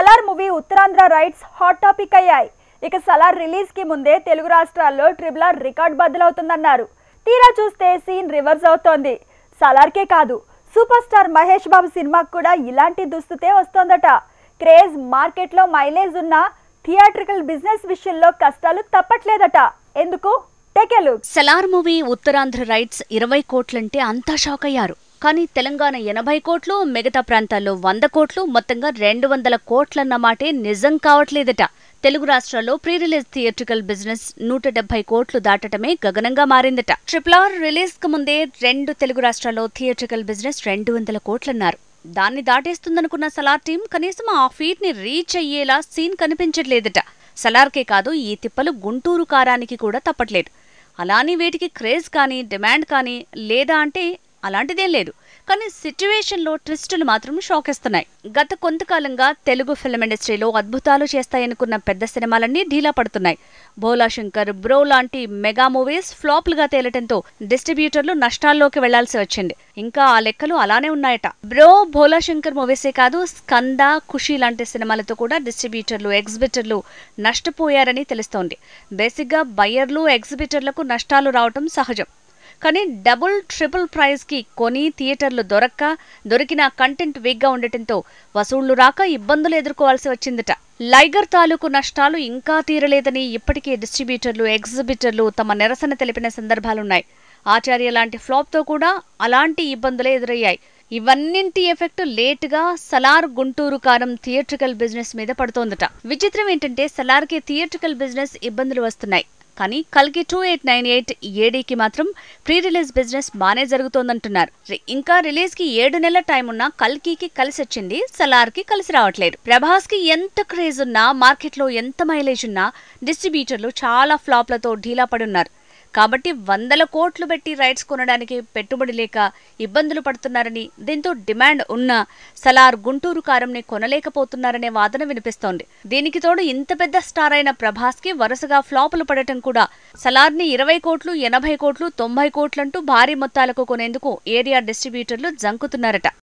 Salaar movie Uttarandhra rights hot topic అయ్యాయి ఇక Salaar release కి ముందే తెలుగు రాష్ట్రాల్లో ట్రిపుల్ ఆర్ రికార్డ్ బద్దలవుతుందన్నారు తీరా చూస్తే సీన్ రివర్స్ అవుతోంది సలార్కే కాదు సూపర్ స్టార్ మహేష్ బాబు సినిమాకు కూడా ఇలాంటి దుస్థితే వస్తోందట క్రేజ్ మార్కెట్లో మైలేజ్ ఉన్న థియేట్రికల్ బిజినెస్ విషయంలో కష్టాలు తప్పట్లేదట ఎందుకు take a look Salaar movie Uttarandhra rights ఇరవై కోట్లంటే అంతా షాక్ అయ్యారు కానీ తెలంగాణ ఎనభై కోట్లు మిగతా ప్రాంతాల్లో వంద కోట్లు మొత్తంగా రెండు వందల కోట్లన్న మాటే నిజం కావట్లేదట తెలుగు రాష్ట్రాల్లో ప్రీ రిలీజ్ థియేట్రికల్ బిజినెస్ నూట డెబ్బై కోట్లు దాటటమే గగనంగా మారిందట ట్రిపుల్ ఆర్ రిలీజ్ కు ముందే రెండు తెలుగు రాష్ట్రాల్లో థియేట్రికల్ బిజినెస్ రెండు వందల కోట్లన్నారు దాన్ని దాటేస్తుందనుకున్న సలార్ టీం కనీసం ఆ ఫీట్ ని రీచ్ అయ్యేలా సీన్ కనిపించట్లేదట సలార్కే కాదు ఈ తిప్పలు గుంటూరు కారానికి కూడా తప్పట్లేదు అలాని వీటికి క్రేజ్ కానీ డిమాండ్ కానీ లేదా అంటే అలాంటిదేం లేదు కానీ సిచ్యువేషన్లో ట్విస్టులు మాత్రం షాక్ ఇస్తున్నాయి గత కొంతకాలంగా తెలుగు ఫిల్మ్ ఇండస్ట్రీలో అద్భుతాలు చేస్తాయనుకున్న పెద్ద సినిమాలన్నీ ఢీలా పడుతున్నాయి భోలా శంకర్ బ్రో లాంటి మెగా మూవీస్ ఫ్లాప్లుగా తేలటంతో డిస్ట్రిబ్యూటర్లు నష్టాల్లోకి వెళ్లాల్సి వచ్చింది ఇంకా ఆ లెక్కలు అలానే ఉన్నాయట బ్రో భోలా శంకర్ మూవీసే కాదు స్కంద ఖుషి లాంటి సినిమాలతో కూడా డిస్ట్రిబ్యూటర్లు ఎగ్జిబిటర్లు నష్టపోయారని తెలుస్తోంది బేసిక్గా బయ్యర్లు ఎగ్జిబిటర్లకు నష్టాలు రావటం సహజం కానీ డబుల్ ట్రిపుల్ ప్రైజ్ కి కొని థియేటర్లు దొరక్క దొరికిన కంటెంట్ వీక్గా ఉండటంతో వసూళ్లు రాక ఇబ్బందులు ఎదుర్కోవాల్సి వచ్చిందట లైగర్ తాలూకు నష్టాలు ఇంకా తీరలేదని ఇప్పటికే డిస్ట్రిబ్యూటర్లు ఎగ్జిబిటర్లు తమ నిరసన తెలిపిన సందర్భాలున్నాయి ఆచార్య లాంటి ఫ్లాప్తో కూడా అలాంటి ఇబ్బందులే ఎదురయ్యాయి ఇవన్నింటి ఎఫెక్ట్ లేటుగా సలార్ గుంటూరు కారం థియేట్రికల్ బిజినెస్ మీద పడుతోందట విచిత్రం ఏంటంటే సలార్కి థియేట్రికల్ బిజినెస్ ఇబ్బందులు వస్తున్నాయి కానీ కల్కి టూ ఎయిట్ నైన్ ఎయిట్ ఏడీకి మాత్రం ప్రీ రిలీజ్ బిజినెస్ బానే జరుగుతోందంటున్నారు రి- ఇంకా రిలీజ్ కి ఏడు నెలల టైం ఉన్నా కల్కికి కలిసి వచ్చింది సలార్ కి కలిసి రావట్లేదు ప్రభాస్ కి ఎంత క్రేజ్ ఉన్నా మార్కెట్ లో ఎంత మైలేజ్ ఉన్నా డిస్ట్రిబ్యూటర్లు చాలా ఫ్లాప్లతో ఢీలా పడి ఉన్నారు కాబట్టి వందల కోట్లు పెట్టి రైట్స్ కొనడానికి పెట్టుబడి లేక ఇబ్బందులు పడుతున్నారని దీంతో డిమాండ్ ఉన్న సలార్ గుంటూరు కారంని కొనలేకపోతున్నారనే వాదన వినిపిస్తోంది దీనికి తోడు ఇంత పెద్ద స్టార్ అయిన ప్రభాస్ కి వరుసగా ఫ్లాపులు పడటం కూడా సలార్ని ఇరవై కోట్లు ఎనభై కోట్లు తొంభై కోట్లంటూ భారీ మొత్తాలకు కొనేందుకు ఏరియా డిస్ట్రిబ్యూటర్లు జంకుతున్నారట